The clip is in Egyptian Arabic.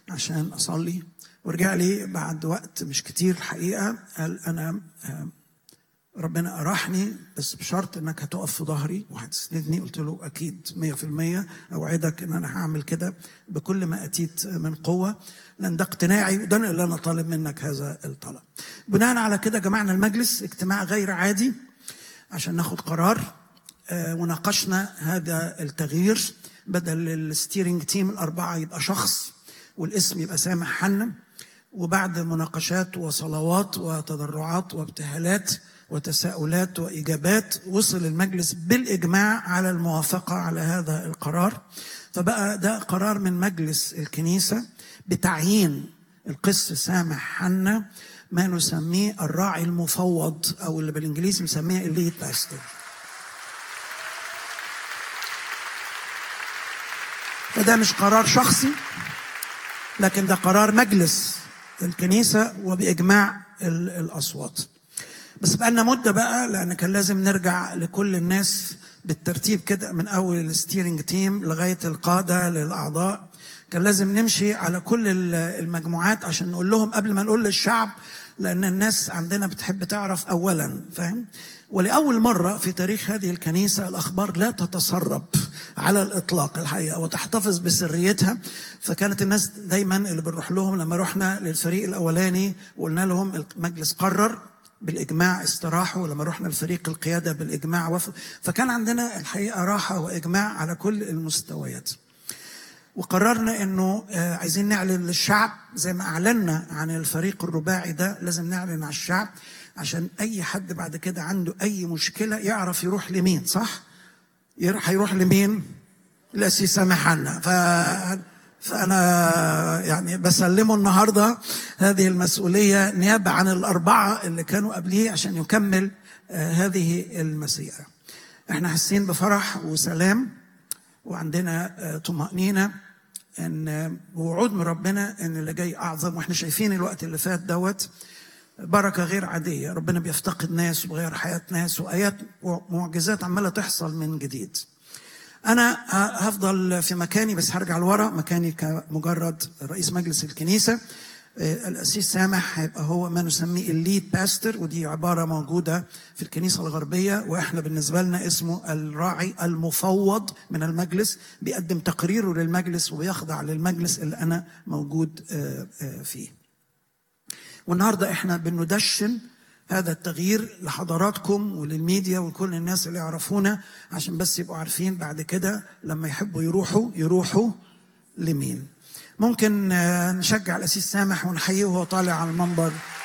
عشان اصلي ورجع لي بعد وقت مش كتير الحقيقه قال انا آه، ربنا أراحني بس بشرط انك هتقف في ظهري وهتسندني قلت له اكيد 100% اوعدك ان انا هعمل كده بكل ما اتيت من قوه لان ده اقتناعي وده اللي انا طالب منك هذا الطلب. بناء على كده جمعنا المجلس اجتماع غير عادي عشان ناخد قرار آه، وناقشنا هذا التغيير بدل الستيرنج تيم الاربعه يبقى شخص والاسم يبقى سامح حنا وبعد مناقشات وصلوات وتضرعات وابتهالات وتساؤلات واجابات وصل المجلس بالاجماع على الموافقه على هذا القرار فبقى ده قرار من مجلس الكنيسه بتعيين القس سامح حنا ما نسميه الراعي المفوض او اللي بالانجليزي بنسميه الليد باستر فده مش قرار شخصي لكن ده قرار مجلس الكنيسة وبإجماع ال- الأصوات بس بقى لنا مدة بقى لأن كان لازم نرجع لكل الناس بالترتيب كده من أول الستيرنج تيم لغاية القادة للأعضاء كان لازم نمشي على كل ال- المجموعات عشان نقول لهم قبل ما نقول للشعب لأن الناس عندنا بتحب تعرف أولا فاهم ولأول مرة في تاريخ هذه الكنيسة الأخبار لا تتسرب على الإطلاق الحقيقة وتحتفظ بسريتها فكانت الناس دايما اللي بنروح لهم لما رحنا للفريق الأولاني وقلنا لهم المجلس قرر بالإجماع استراحوا لما رحنا لفريق القيادة بالإجماع وف... فكان عندنا الحقيقة راحة وإجماع على كل المستويات وقررنا انه آه، عايزين نعلن للشعب زي ما اعلنا عن الفريق الرباعي ده لازم نعلن على الشعب عشان اي حد بعد كده عنده اي مشكله يعرف يروح لمين صح؟ يروح هيروح لمين؟ لاسيس سامح عنا ف فانا يعني بسلمه النهارده هذه المسؤوليه نيابه عن الاربعه اللي كانوا قبليه عشان يكمل آه، هذه المسيره. احنا حاسين بفرح وسلام وعندنا آه، طمأنينة ان آه، وعود من ربنا ان اللي جاي اعظم واحنا شايفين الوقت اللي فات دوت بركة غير عادية ربنا بيفتقد ناس وبيغير حياة ناس وآيات ومعجزات عمالة تحصل من جديد أنا ه- هفضل في مكاني بس هرجع لورا مكاني كمجرد رئيس مجلس الكنيسة آه، الأسيس سامح هيبقى هو ما نسميه الليد باستر ودي عبارة موجودة في الكنيسة الغربية وإحنا بالنسبة لنا اسمه الراعي المفوض من المجلس بيقدم تقريره للمجلس وبيخضع للمجلس اللي أنا موجود آه، آه، فيه والنهارده احنا بندشن هذا التغيير لحضراتكم وللميديا ولكل الناس اللي يعرفونا عشان بس يبقوا عارفين بعد كده لما يحبوا يروحوا يروحوا لمين ممكن آه، نشجع الأسيس سامح ونحييه وهو طالع على المنبر